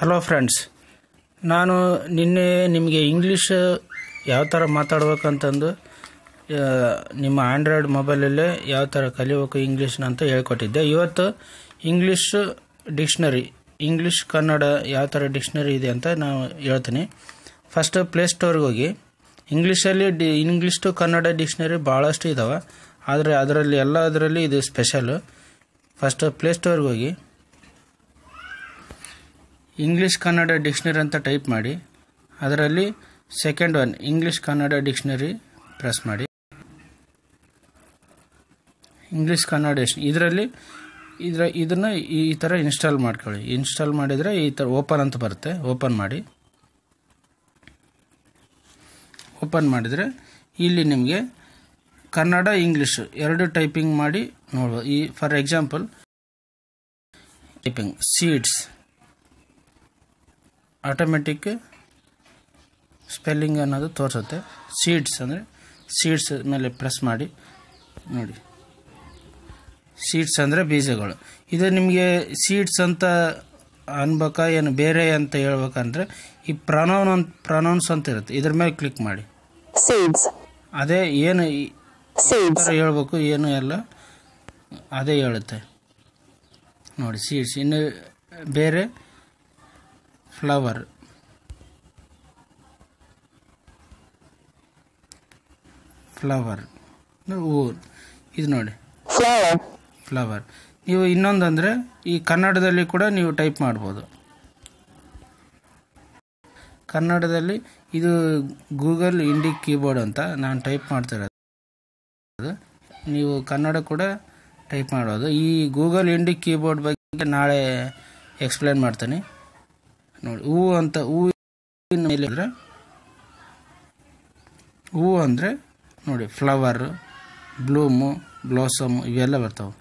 hello friends ನಾನು ನಿನ್ನೆ ನಿಮಗೆ ಇಂಗ್ಲೀಷ್ ಯಾವ ಥರ ಮಾತಾಡ್ಬೇಕಂತಂದು ಆ, ನಿಮ್ಮ ಆಂಡ್ರಾಯ್ಡ್ ಮೊಬೈಲಲ್ಲೇ ಯಾವ ಥರ ಕಲಿಬೇಕು ಇಂಗ್ಲೀಷ್ನ ಅಂತ ಹೇಳ್ಕೊಟ್ಟಿದ್ದೆ ಇವತ್ತು ಇಂಗ್ಲೀಷ್ ಡಿಕ್ಷ್ನರಿ ಇಂಗ್ಲೀಷ್ ಕನ್ನಡ ಯಾವ ಥರ ಡಿಕ್ಷ್ನರಿ ಇದೆ ಅಂತ ನಾವು ಹೇಳ್ತೀನಿ ಫಸ್ಟ್ ಪ್ಲೇಸ್ಟೋರ್ಗೆ ಹೋಗಿ ಇಂಗ್ಲೀಷಲ್ಲಿ ಡಿ ಇಂಗ್ಲೀಷ್ ಟು ಕನ್ನಡ ಡಿಕ್ಷ್ನರಿ ಭಾಳಷ್ಟು ಇದ್ದಾವೆ ಆದರೆ ಅದರಲ್ಲಿ ಎಲ್ಲ ಅದರಲ್ಲಿ ಇದು ಸ್ಪೆಷಲು ಫಸ್ಟ್ ಪ್ಲೇಸ್ಟೋರ್ಗೆ ಹೋಗಿ ಇಂಗ್ಲೀಷ್ ಕನ್ನಡ ಡಿಕ್ಷನರಿ ಅಂತ ಟೈಪ್ ಮಾಡಿ ಅದರಲ್ಲಿ second one English Kannada dictionary press ಮಾಡಿ ಇಂಗ್ಲೀಷ್ ಕನ್ನಡ ಇದರಲ್ಲಿ ಇದರ ಇದನ್ನು ಈ ಥರ ಇನ್ಸ್ಟಾಲ್ ಮಾಡ್ಕೊಳ್ಳಿ ಇನ್ಸ್ಟಾಲ್ ಮಾಡಿದರೆ ಈ ಥರ ಓಪನ್ ಅಂತ ಬರುತ್ತೆ ಓಪನ್ ಮಾಡಿ ಓಪನ್ ಮಾಡಿದರೆ ಇಲ್ಲಿ ನಿಮಗೆ ಕನ್ನಡ ಇಂಗ್ಲೀಷ್ ಎರಡು ಟೈಪಿಂಗ್ ಮಾಡಿ ನೋಡ್ಬೋದು ಈ for example typing seeds automatic spelling ಅನ್ನೋದು ತೋರಿಸುತ್ತೆ ಸೀಡ್ಸ್ ಅಂದರೆ ಸೀಡ್ಸ್ ಮೇಲೆ ಪ್ರೆಸ್ ಮಾಡಿ ನೋಡಿ ಸೀಡ್ಸ್ ಅಂದರೆ ಬೀಜಗಳು ಇದು ನಿಮಗೆ ಸೀಡ್ಸ್ ಅಂತ ಅನ್ಬೇಕಾ ಏನು ಬೇರೆ ಅಂತ ಹೇಳ್ಬೇಕಂದ್ರೆ ಈ ಪ್ರನೌನ್ ಅಂತ ಪ್ರನೌನ್ಸ್ ಅಂತ ಇರುತ್ತೆ ಇದ್ರ ಮೇಲೆ ಕ್ಲಿಕ್ ಮಾಡಿ seeds, ಅದೇ ಏನು ಈ seeds, ಥರ ಹೇಳ್ಬೇಕು ಏನು ಎಲ್ಲ ಅದೇ ಹೇಳುತ್ತೆ ನೋಡಿ ಸೀಡ್ಸ್ ಇನ್ನು ಬೇರೆ ಫ್ಲವರ್ ಫ್ಲವರ್ ಹೂವು ಇದು ನೋಡಿ flower, ಫ್ಲವರ್ ನೀವು ಇನ್ನೊಂದಂದರೆ ಈ ಕನ್ನಡದಲ್ಲಿ ಕೂಡ ನೀವು ಟೈಪ್ ಮಾಡ್ಬೋದು ಕನ್ನಡದಲ್ಲಿ ಇದು ಗೂಗಲ್ ಇಂಡಿ ಕೀಬೋರ್ಡ್ ಅಂತ ನಾನು ಟೈಪ್ ಮಾಡ್ತಿರೋದು ನೀವು ಕನ್ನಡ ಕೂಡ ಟೈಪ್ ಮಾಡೋದು ಈ ಗೂಗಲ್ ಇಂಡಿ ಕೀಬೋರ್ಡ್ ಬಗ್ಗೆ ನಾಳೆ ಎಕ್ಸ್ಪ್ಲೇನ್ ಮಾಡ್ತೀನಿ ನೋಡಿ ಹೂವು ಅಂತ ಹೂವಿನ ಮೇಲೆ ಅಂದರೆ ಹೂವು ಅಂದರೆ ನೋಡಿ ಫ್ಲವರ್ ಬ್ಲೂಮು ಬ್ಲಾಸಮ್ ಇವೆಲ್ಲ ಬರ್ತಾವೆ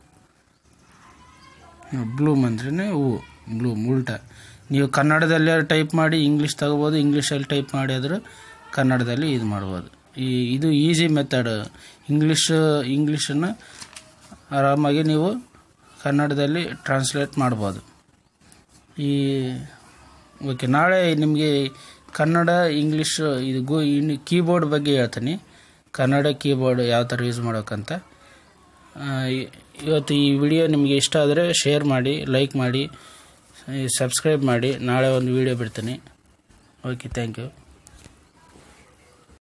ಬ್ಲೂಮ್ ಅಂದ್ರೇ ಹೂವು ಬ್ಲೂಮ್ ಉಲ್ಟ ನೀವು ಕನ್ನಡದಲ್ಲೇ ಟೈಪ್ ಮಾಡಿ ಇಂಗ್ಲೀಷ್ ತಗೋಬೋದು ಇಂಗ್ಲೀಷಲ್ಲಿ ಟೈಪ್ ಮಾಡಿ ಆದರೂ ಕನ್ನಡದಲ್ಲಿ ಇದು ಮಾಡ್ಬೋದು ಈ ಇದು ಈಸಿ ಮೆಥಡ್ ಇಂಗ್ಲೀಷ್ ಇಂಗ್ಲೀಷನ್ನು ಆರಾಮಾಗಿ ನೀವು ಕನ್ನಡದಲ್ಲಿ ಟ್ರಾನ್ಸ್ಲೇಟ್ ಮಾಡ್ಬೋದು ಈ ಓಕೆ ನಾಳೆ ನಿಮಗೆ ಕನ್ನಡ ಇಂಗ್ಲೀಷ್ ಇದು ಗೋ ಇನ್ನು ಕೀಬೋರ್ಡ್ ಬಗ್ಗೆ ಹೇಳ್ತೀನಿ ಕನ್ನಡ ಕೀಬೋರ್ಡ್ ಯಾವ ಥರ ಯೂಸ್ ಮಾಡೋಕ್ಕಂತ ಆ, ಇ- ಇವತ್ತು ಈ ವಿಡಿಯೋ ನಿಮಗೆ ಇಷ್ಟ ಆದರೆ ಶೇರ್ ಮಾಡಿ ಲೈಕ್ ಮಾಡಿ ಸಬ್ಸ್ಕ್ರೈಬ್ ಮಾಡಿ ನಾಳೆ ಒಂದು ವಿಡಿಯೋ ಬಿಡ್ತೀನಿ ಓಕೆ ಥ್ಯಾಂಕ್ ಯು